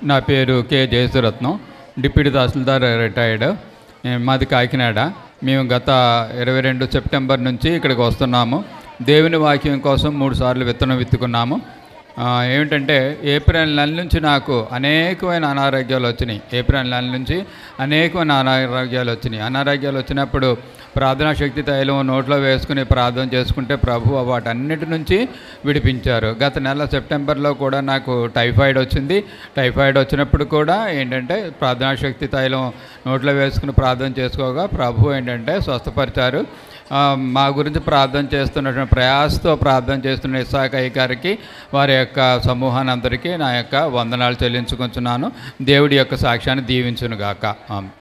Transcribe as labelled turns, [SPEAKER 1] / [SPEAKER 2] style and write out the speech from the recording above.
[SPEAKER 1] నా పేరు K Jayasuratnam deputy tahsildar retired ఏ, మాది కాకినాడ మేము గత ఇరవై రెండు సెప్టెంబర్ నుంచి ఇక్కడికి వస్తున్నాము దేవుని వాక్యం కోసం మూడు సార్లు విత్తనం విత్తుకున్నాము ఆ, ఏమిటంటే ఏప్రిల్ నెల నుంచి నాకు అనేకమైన అనారోగ్యాలు వచ్చినాయి ఏప్రిల్ నెల నుంచి అనేకమైన అనారోగ్యాలు వచ్చినాయి అనారోగ్యాలు వచ్చినప్పుడు ప్రార్థనా శక్తి తైలం నోట్లో వేసుకుని ప్రార్థన చేసుకుంటే ప్రభు వాటన్నిటి నుంచి విడిపించారు గత నెల సెప్టెంబర్లో కూడా నాకు టైఫాయిడ్ వచ్చింది టైఫాయిడ్ వచ్చినప్పుడు కూడా ఏంటంటే ప్రార్థనా శక్తి తైలం నోట్లో వేసుకుని ప్రార్థన చేసుకోగా ప్రభు ఏంటంటే స్వస్థపరిచారు ఆ, మా గురించి ప్రార్థన చేస్తున్నటువంటి ప్రయాసతో ప్రార్థన చేస్తున్న ఇసాకయ్య గారికి వారి యొక్క సమూహాన్ని అందరికీ నా యొక్క వందనాలు చెల్లించుకుంటున్నాను దేవుడి యొక్క సాక్ష్యాన్ని దీవించునుగాక ఆమె